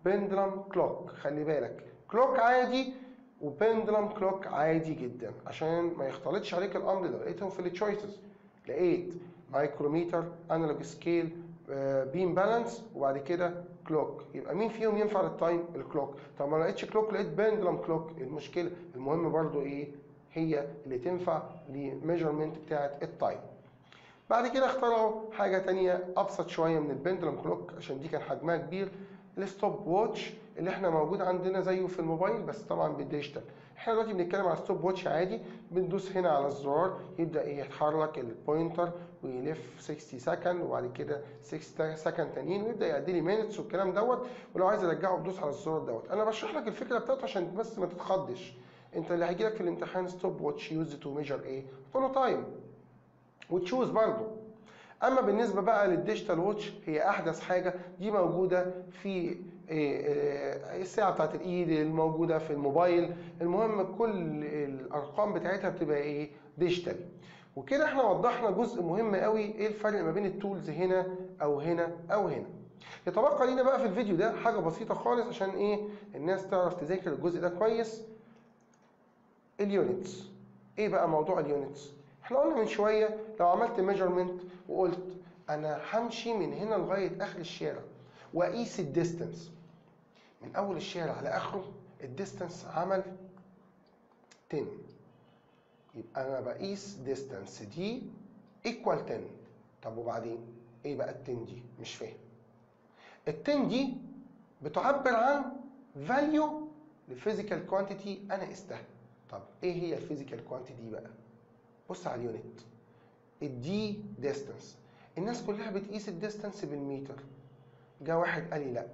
بندلم كلوك خلي بالك كلوك عادي وبندلم كلوك عادي جدا عشان ما يختلطش عليك الامر لو لقيتهم في التشويسز لقيت مايكروميتر انالوج سكيل بيم بالانس وبعد كده كلوك يبقى مين فيهم ينفع للتايم الكلوك طب ما لقيتش كلوك لقيت بندلم كلوك المشكله المهم برضو ايه هي اللي تنفع لميجرمنت بتاعه التايم بعد كده اخترعوا حاجه تانية ابسط شويه من البندلم كلوك عشان دي كان حجمها كبير الستوب واتش اللي احنا موجود عندنا زيه في الموبايل بس طبعا بالديجيتال احنا دلوقتي بنتكلم على ستوب واتش عادي بندوس هنا على الزرار يبدا ايه يتحرك البوينتر ويلف 60 سكند وبعد كده 6 سكند تانيين ويبدا يعدي لي مينتس والكلام دوت ولو عايز ارجعه بدوس على الزرار دوت انا بشرح لك الفكره بتاعته عشان بس ما تتخضش انت اللي هيجي لك في الامتحان ستوب واتش يوز تو ميجر ايه تقول له تايم وتشوز برضه اما بالنسبه بقى للديجيتال واتش هي احدث حاجه دي موجوده في الساعه بتاعت الايد الموجوده في الموبايل المهم كل الارقام بتاعتها بتبقى ايه ديجيتال وكده احنا وضحنا جزء مهم قوي ايه الفرق ما بين التولز هنا او هنا او هنا يتبقى لينا بقى في الفيديو ده حاجه بسيطه خالص عشان ايه الناس تعرف تذاكر الجزء ده كويس اليونتس ايه بقى موضوع اليونتس احنا قلنا من شويه لو عملت ميجرمنت وقلت انا همشي من هنا لغايه اخر الشارع واقيس الديستنس من اول الشارع لاخره الديستنس عمل 10 يبقى انا بقيس ديستنس دي ايكوال 10 طب وبعدين ايه بقى ال 10 دي مش فاهم ال 10 دي بتعبر عن فاليو لفيزيكال كوانتيتي انا قستها طب ايه هي الفيزيكال كوانتيتي بقى بص على اليونت الدي ديستانس الناس كلها بتقيس الديستانس بالمتر جه واحد قال لي لا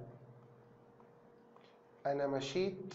انا مشيت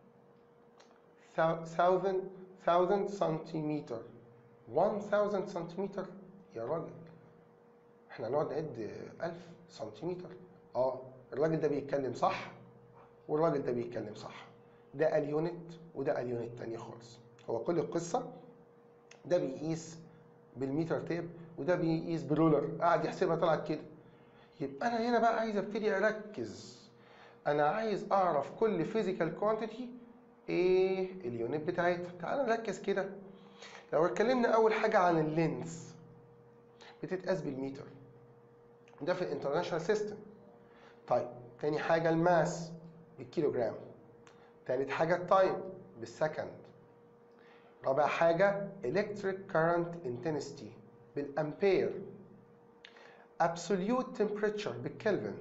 1000 1000 سنتيمتر 1000 سنتيمتر يا راجل احنا نقعد نعد 1000 سنتيمتر اه الراجل ده بيتكلم صح والراجل ده بيتكلم صح ده قال يونت وده قال يونت تانية خالص هو كل القصة ده بيقيس بالميتر تيب وده بيقيس برولر قاعد يحسبها طلعت كده يبقى انا هنا بقى عايز ابتدي اركز انا عايز اعرف كل فيزيكال كوانتيتي ايه اليونت بتاعتها تعال نركز كده لو اتكلمنا اول حاجه عن اللينس بتتقاس بالمتر ده في الانترناشونال سيستم طيب تاني حاجه الماس بالكيلوجرام تالت حاجه التايم بالسكند رابع حاجة electric current intensity بالأمبير absolute temperature بالكلفن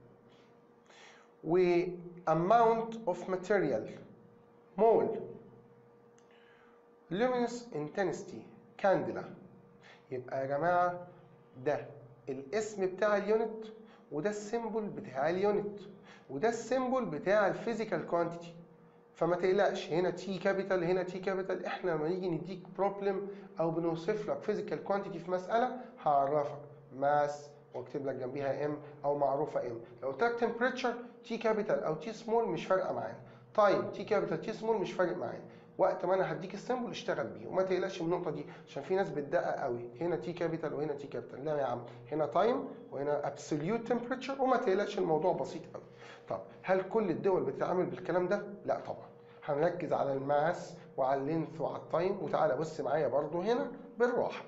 و amount of material مول luminous intensity candela يبقى يا جماعة ده الاسم بتاع اليونت وده السيمبل بتاع اليونت وده السيمبل بتاع الفيزيكال كوانتيتي فما تقلقش هنا تي كابيتال هنا تي كابيتال احنا لما نيجي نديك بروبلم او بنوصف لك فيزيكال كوانتيتي في مساله هعرفك ماس واكتب لك جنبيها ام او معروفه ام لو قلت لك تمبريتشر تي كابيتال او تي سمول مش فارقه معانا تايم تي كابيتال تي سمول مش فارق معانا وقت ما انا هديك السيمبل اشتغل بيه وما تقلقش من النقطه دي عشان في ناس بتدقق قوي هنا تي كابيتال وهنا تي كابيتال لا يا عم هنا تايم وهنا ابسوليوت تمبريتشر وما تقلقش الموضوع بسيط قوي طب هل كل الدول بتتعامل بالكلام ده لا طبعا هنركز على الماس وعلى اللينث وعلى التايم وتعالى بص معايا برضو هنا بالراحه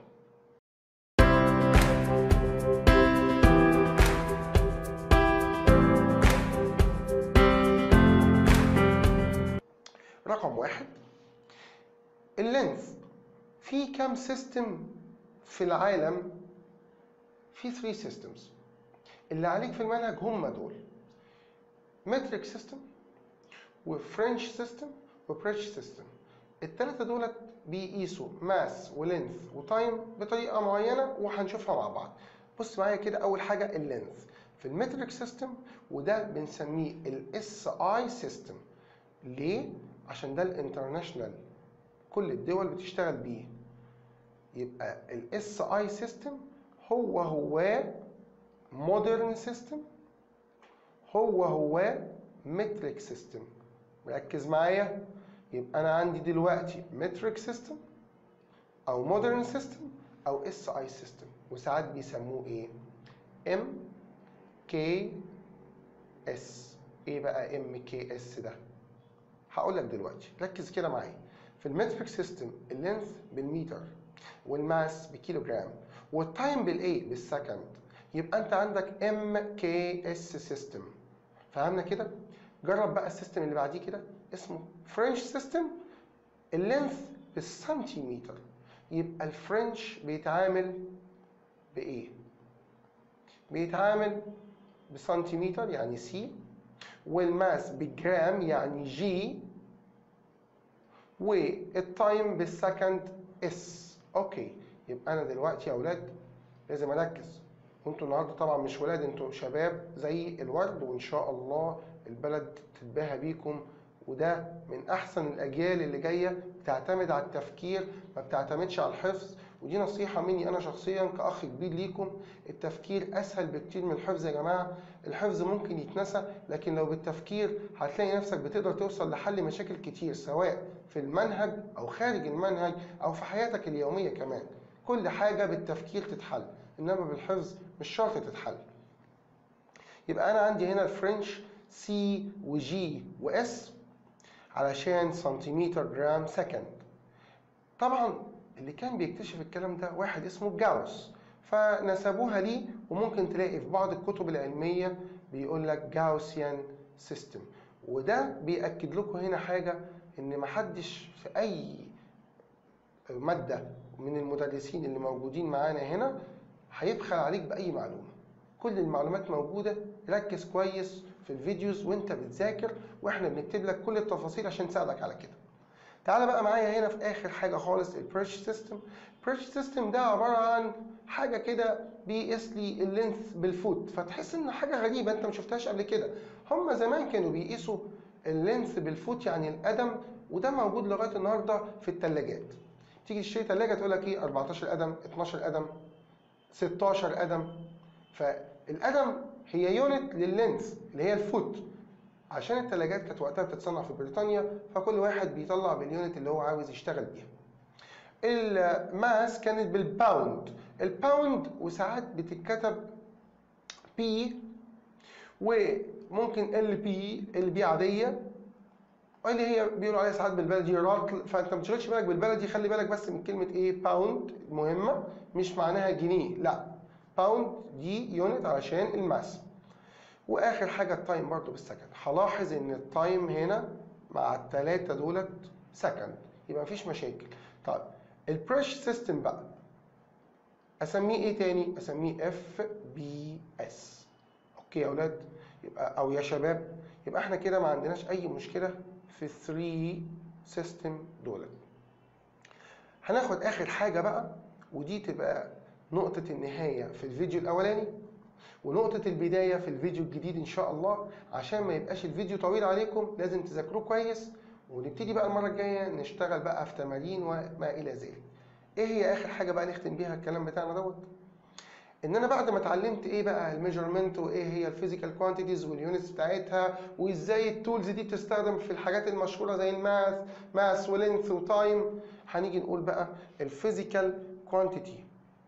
رقم واحد اللينث في كام سيستم في العالم في 3 سيستمز اللي عليك في المنهج هم دول متريك سيستم وفرنش سيستم وبريتش سيستم الثلاثه دولت بيقيسوا ماس ولينث وتايم بطريقه معينه وهنشوفها مع بعض بص معايا كده اول حاجه اللينث في المتريك سيستم وده بنسميه الاس اي سيستم ليه عشان ده الانترناشونال كل الدول بتشتغل بيه يبقى الاس اي سيستم هو هو مودرن سيستم هو هو متريك سيستم ركز معايا يبقى انا عندي دلوقتي متريك سيستم او مودرن سيستم او اس اي سيستم وساعات بيسموه ايه ام كي اس ايه بقى ام كي اس ده هقول لك دلوقتي ركز كده معايا في المتريك سيستم اللينث بالمتر والماس بكيلوجرام والتايم بالايه بالسكند يبقى انت عندك ام كي اس سيستم فهمنا كده جرب بقى السيستم اللي بعديه كده اسمه فرنش سيستم اللينث بالسنتيمتر يبقى الفرنش بيتعامل بايه بيتعامل بسنتيمتر يعني سي والماس بالجرام يعني جي والتايم بالسكند اس اوكي يبقى انا دلوقتي يا اولاد لازم اركز وانتوا النهارده طبعا مش ولاد انتوا شباب زي الورد وان شاء الله البلد تتباهى بيكم وده من احسن الاجيال اللي جايه بتعتمد على التفكير ما بتعتمدش على الحفظ ودي نصيحه مني انا شخصيا كاخ كبير ليكم التفكير اسهل بكتير من الحفظ يا جماعه الحفظ ممكن يتنسى لكن لو بالتفكير هتلاقي نفسك بتقدر توصل لحل مشاكل كتير سواء في المنهج او خارج المنهج او في حياتك اليوميه كمان كل حاجه بالتفكير تتحل انما بالحفظ مش شرط تتحل يبقى انا عندي هنا الفرنش سي وجي واس علشان سنتيمتر جرام سكند طبعا اللي كان بيكتشف الكلام ده واحد اسمه جاوس فنسبوها ليه وممكن تلاقي في بعض الكتب العلمية بيقول لك جاوسيان سيستم وده بيأكد لكم هنا حاجة ان محدش في اي مادة من المدرسين اللي موجودين معانا هنا هيبخل عليك بأي معلومة كل المعلومات موجودة ركز كويس في الفيديوز وانت بتذاكر واحنا بنكتب لك كل التفاصيل عشان نساعدك على كده تعال بقى معايا هنا في اخر حاجه خالص البريش سيستم البريش سيستم ده عباره عن حاجه كده بيقيس لي اللينث بالفوت فتحس ان حاجه غريبه انت ما شفتهاش قبل كده هم زمان كانوا بيقيسوا اللينث بالفوت يعني القدم وده موجود لغايه النهارده في الثلاجات تيجي تشتري ثلاجه تقول لك ايه 14 قدم 12 قدم 16 قدم فالقدم هي يونت لللينث اللي هي الفوت عشان الثلاجات كانت وقتها بتتصنع في بريطانيا فكل واحد بيطلع باليونت اللي هو عاوز يشتغل بيها الماس كانت بالباوند الباوند وساعات بتتكتب بي وممكن ال بي ال بي عاديه اللي هي بيقولوا عليها ساعات بالبلدي راتل فانت ما تشغلش بالك بالبلدي خلي بالك بس من كلمه ايه باوند مهمه مش معناها جنيه لا باوند دي يونت علشان الماس واخر حاجه التايم برضو بالسكند هلاحظ ان التايم هنا مع الثلاثه دولت سكند يبقى مفيش مشاكل طيب البريش سيستم بقى اسميه ايه تاني اسميه اف بي اس اوكي يا اولاد يبقى او يا شباب يبقى احنا كده ما عندناش اي مشكله في 3 سيستم دولت هناخد اخر حاجه بقى ودي تبقى نقطه النهايه في الفيديو الاولاني ونقطة البداية في الفيديو الجديد إن شاء الله عشان ما يبقاش الفيديو طويل عليكم لازم تذاكروه كويس ونبتدي بقى المرة الجاية نشتغل بقى في تمارين وما إلى ذلك. إيه هي آخر حاجة بقى نختم بيها الكلام بتاعنا دوت؟ إن أنا بعد ما اتعلمت إيه بقى الميجرمنت وإيه هي الفيزيكال كوانتيتيز واليونتس بتاعتها وإزاي التولز دي بتستخدم في الحاجات المشهورة زي الماث ماس ولينث وتايم هنيجي نقول بقى الفيزيكال كوانتيتي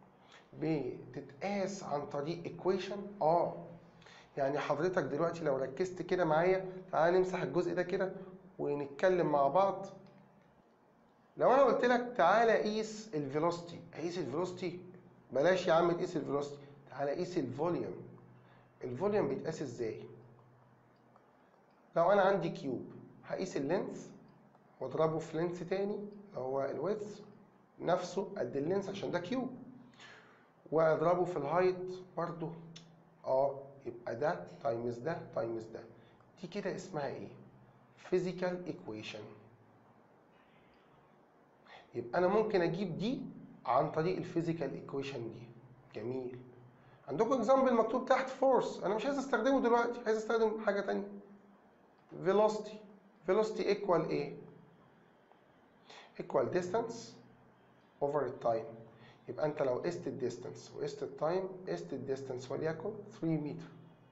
بتتقاس عن طريق ايكويشن اه يعني حضرتك دلوقتي لو ركزت كده معايا تعالى نمسح الجزء ده كده ونتكلم مع بعض لو انا قلت لك تعالى قيس الفيلوسيتي قيس الفيلوسيتي بلاش يا عم تقيس الفيلوسيتي تعالى قيس الفوليوم الفوليوم بيتقاس ازاي لو انا عندي كيوب هقيس اللينث واضربه في لينث تاني اللي هو الويدث نفسه قد اللينث عشان ده كيوب واضربه في الهايت برضو اه يبقى ده تايمز ده تايمز ده دي كده اسمها ايه فيزيكال ايكويشن يبقى انا ممكن اجيب دي عن طريق الفيزيكال ايكويشن دي جميل عندكم اكزامبل مكتوب تحت فورس انا مش عايز استخدمه دلوقتي عايز استخدم حاجه تانية velocity velocity equal ايه equal distance over time يبقى انت لو قست الديستانس وقست التايم قست الديستانس وليكن 3 متر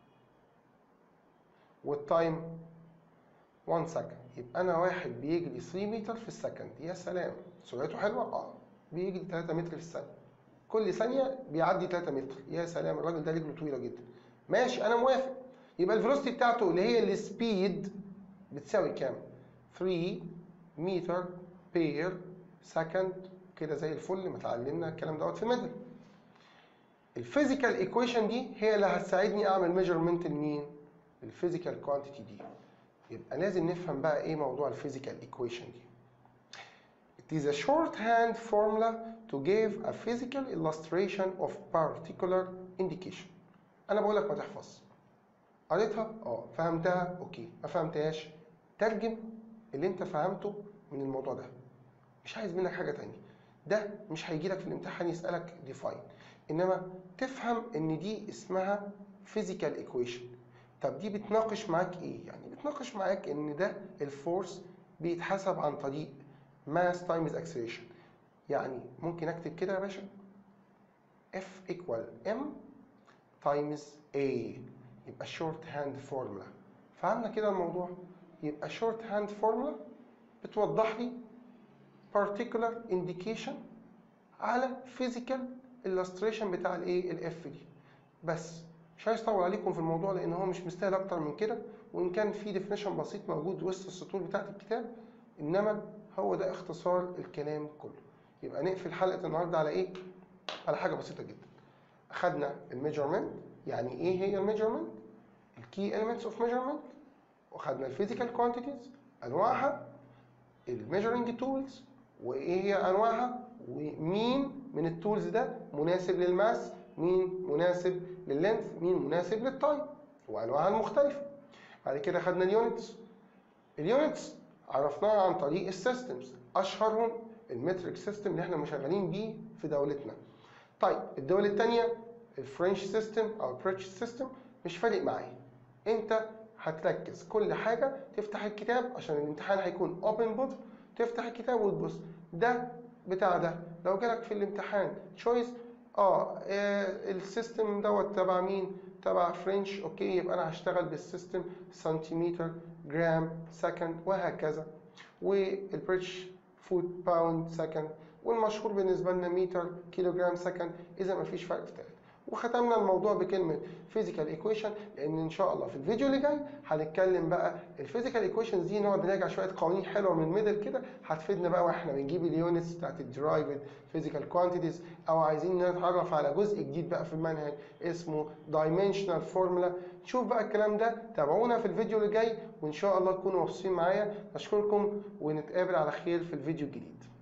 والتايم 1 سكند يبقى انا واحد بيجري 3 متر في السكند يا سلام سرعته حلوه اه بيجري 3 متر في الثانيه كل ثانيه بيعدي 3 متر يا سلام الراجل ده رجله طويله جدا ماشي انا موافق يبقى الفيلوسيتي بتاعته اللي هي السبيد بتساوي كام 3 متر بير سكند كده زي الفل ما اتعلمنا الكلام دوت في الميدل الفيزيكال ايكويشن دي هي اللي هتساعدني اعمل ميجرمنت لمين الفيزيكال كوانتيتي دي يبقى لازم نفهم بقى ايه موضوع الفيزيكال ايكويشن دي It is a shorthand formula to give a physical illustration of particular indication. أنا بقول لك ما تحفظ. قريتها؟ اه، فهمتها؟ اوكي، ما فهمتهاش؟ ترجم اللي أنت فهمته من الموضوع ده. مش عايز منك حاجة تانية. ده مش هيجي لك في الامتحان يسألك define. إنما تفهم إن دي اسمها physical equation. طب دي بتناقش معاك إيه؟ يعني بتناقش معاك إن ده الفورس بيتحسب عن طريق mass times acceleration يعني ممكن اكتب كده يا باشا F equal M times A يبقى short hand formula فهمنا كده الموضوع يبقى short hand formula بتوضح لي particular indication على physical illustration بتاع الايه الاف دي بس مش عايز اطول عليكم في الموضوع لان هو مش مستاهل اكتر من كده وان كان في ديفينيشن بسيط موجود وسط السطور بتاعت الكتاب انما هو ده اختصار الكلام كله يبقى نقفل حلقه النهارده على ايه على حاجه بسيطه جدا اخدنا الميجرمنت يعني ايه هي الميجرمنت الكي elements اوف ميجرمنت واخدنا الفيزيكال كوانتيتيز انواعها الميجرنج تولز وايه هي انواعها ومين من التولز ده مناسب للماس مين مناسب لللينث مين مناسب للتايم وانواعها المختلفه بعد كده خدنا اليونتس اليونتس عرفناها عن طريق السيستمز اشهرهم المتريك سيستم اللي احنا شغالين بيه في دولتنا طيب الدول الثانيه الفرنش سيستم او البريتش سيستم مش فارق معايا انت هتركز كل حاجه تفتح الكتاب عشان الامتحان هيكون اوبن بوك تفتح الكتاب وتبص ده بتاع ده لو جالك في الامتحان تشويس اه, آه السيستم دوت تبع مين تبع فرنش اوكي يبقى انا هشتغل بالسيستم سنتيمتر جرام سكند وهكذا والبريتش فوت باوند سكند والمشهور بالنسبه لنا متر كيلو جرام سكند اذا ما فيش فرق في ثلاثه وختمنا الموضوع بكلمه فيزيكال ايكويشن لان ان شاء الله في الفيديو اللي جاي هنتكلم بقى الفيزيكال ايكويشنز دي نقعد نراجع شويه قوانين حلوه من الميدل كده هتفيدنا بقى واحنا بنجيب اليونتس بتاعت الدرايفد فيزيكال كوانتيتيز او عايزين نتعرف على جزء جديد بقى في المنهج اسمه دايمنشنال فورمولا نشوف بقى الكلام ده تابعونا في الفيديو اللي جاي وان شاء الله تكونوا مبسوطين معايا اشكركم ونتقابل على خير في الفيديو الجديد